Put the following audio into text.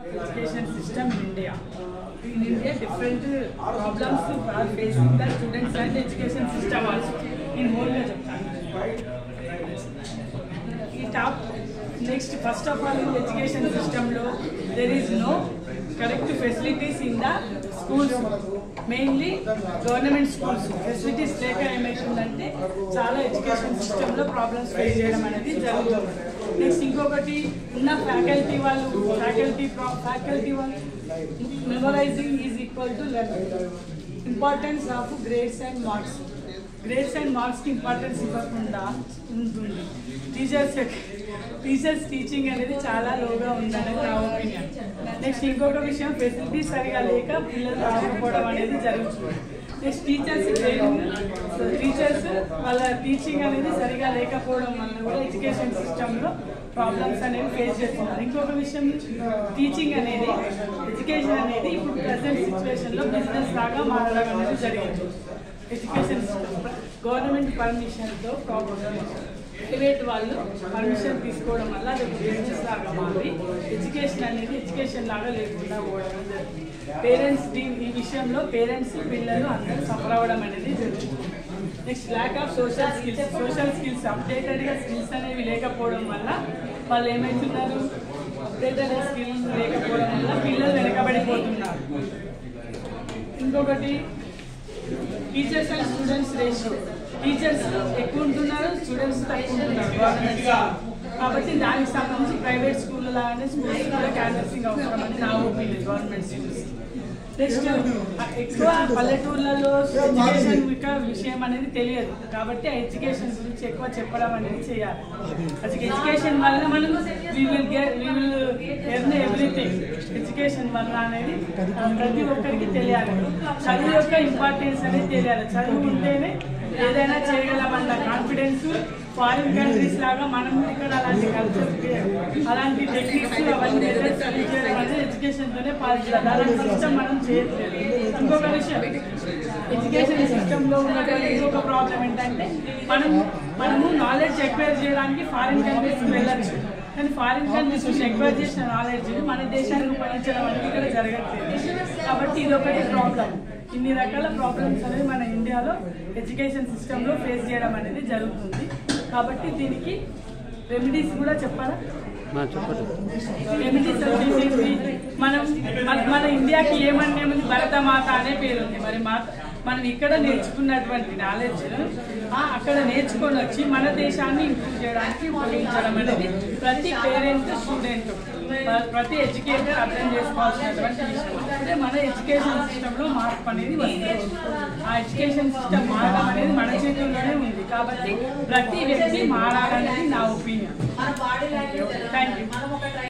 education system in India. In India, different uh, problems are facing the students and education system also. In whole గా చెప్తాను ఈ top next first of all in education సిస్టంలో there is no correct facilities in the schools mainly government schools facilities లేక ఏమవుతుందంటే చాలా education సిస్టంలో problems face చేయడం అనేది జరుగుతుంది నెక్స్ట్ ఇంకొకటి ఉన్న ఫ్యాకల్టీ వాళ్ళు ఫ్యాకల్టీ ఫ్యాకల్టీ వాళ్ళు memorising is equal to learning importance of grades and marks grades and మార్క్స్కి ఇంపార్టెన్స్ ఇవ్వకుండా ఉంటుంది టీచర్స్ టీచర్స్ టీచింగ్ అనేది చాలా లోగా ఉందనేది నా ఒపీనియన్ నెక్స్ట్ ఇంకొక విషయం ఫెసిలిటీస్ సరిగా లేక పిల్లలు రాకపోవడం అనేది జరుగుతుంది నెక్స్ట్ టీచర్స్ ట్రైనింగ్ టీచర్స్ వాళ్ళ టీచింగ్ అనేది సరిగా లేకపోవడం వల్ల కూడా ఎడ్యుకేషన్ సిస్టంలో ప్రాబ్లమ్స్ అనేవి ఫేస్ చేస్తున్నారు ఇంకొక విషయం టీచింగ్ అనేది ఎడ్యుకేషన్ అనేది ఇప్పుడు ప్రజెంట్ సిచ్యువేషన్లో బిజినెస్ లాగా మారడం అనేది జరిగింది ఎడ్యుకేషన్ సిస్టమ్ గవర్నమెంట్ పర్మిషన్తో ప్రైవేట్ వాళ్ళు పర్మిషన్ తీసుకోవడం వల్ల అది ఒక బిజినెస్ లాగా మారి ఎడ్యుకేషన్ అనేది ఎడ్యుకేషన్ లాగా లేకుండా పోవడం జరుగుతుంది పేరెంట్స్ ఈ విషయంలో పేరెంట్స్ పిల్లలు అందరూ సఫర్ అవ్వడం అనేది జరుగుతుంది next lack of social skills social skills అప్డేటెడ్గా స్కిల్స్ అనేవి లేకపోవడం వల్ల వాళ్ళు ఏమవుతున్నారు అప్డేటెడ్ స్కిల్స్ లేకపోవడం వల్ల పిల్లలు వెనకబడిపోతున్నారు ఇంకొకటి teachers and students ratio teachers ఎక్కువ ఉంటున్నారు స్టూడెంట్స్ తక్కువ ఉంటున్నారు గవర్నమెంట్ కాబట్టి దానికి సంబంధించి ప్రైవేట్ స్కూల్ లాగానే స్కూల్స్ కూడా క్యాన్వసింగ్ అవసరం అని నా ఒపీనియన్ గవర్నమెంట్ స్కూల్స్ నెక్స్ట్ ఎక్కువ పల్లెటూర్లలో ఎడ్యుకేషన్ యొక్క విషయం అనేది తెలియదు కాబట్టి ఆ ఎడ్యుకేషన్ గురించి ఎక్కువ చెప్పడం అనేది చేయాలి అసలు ఎడ్యుకేషన్ వల్ల మనం we will get we will earn everything education వల్ల అనేది ప్రతి ఒక్కరికి తెలియాలి చదువు యొక్క ఇంపార్టెన్స్ అనేది తెలియాలి చదువుకుంటేనే ఏదైనా చేయగలమన్న కాన్ఫిడెన్స్ ఫారిన్ కంట్రీస్ లాగా మనం ఇక్కడ అలాంటి కల్చర్ అలాంటి టెక్నిక్స్ అవన్నీ స్టడీ చేయడం అనేది ఎడ్యుకేషన్తోనే పాల్గొనాలి అలాంటి సిస్టమ్ మనం చేయట్లేదు ఇంకొక విషయం ఎడ్యుకేషన్ సిస్టంలో ఉన్నటువంటి ఇంకొక ప్రాబ్లం ఏంటంటే మనం మనము నాలెడ్జ్ ఎక్వైర్ చేయడానికి ఫారిన్ కంట్రీస్కి వెళ్ళచ్చు కానీ ఫారిన్ కంట్రీస్ నుంచి ఎక్వైర్ చేసిన నాలెడ్జ్ మన దేశానికి ఉపయోగించడం అనేది ఇక్కడ జరగట్లేదు కాబట్టి ఇది ఒకటి ప్రాబ్లం ఇన్ని రకాల ప్రాబ్లమ్స్ అనేవి మన ఇండియాలో ఎడ్యుకేషన్ సిస్టంలో ఫేస్ చేయడం అనేది జరుగుతుంది కాబట్టి దీనికి రెమెడీస్ కూడా చెప్పాలా రెమెడీస్ వచ్చేసి మనం మన- మన ఇండియాకి ఏమన్నా ఏముంది భరతమాత అనే పేరు ఉంది మరి మా మనం ఇక్కడ నేర్చుకున్నటువంటి నాలెడ్జ్ అక్కడ నేర్చుకొని వచ్చి మన దేశాన్ని ఇంప్రూవ్ చేయడానికి ఉపయోగించడం అనేది ప్రతి పేరెంట్ స్టూడెంట్ ప్రతి ఎడ్యుకేటర్ అర్థం చేసుకోవాల్సినటువంటి విషయం అప్పుడే మన ఎడ్యుకేషన్ సిస్టంలో మార్పు అనేది వస్తుంది ఆ ఎడ్యుకేషన్ సిస్టమ్ మారడం అనేది మన చేతుల్లోనే ఉంది కాబట్టి ప్రతి వ్యక్తి మారాలనేది నా ఒపీనియన్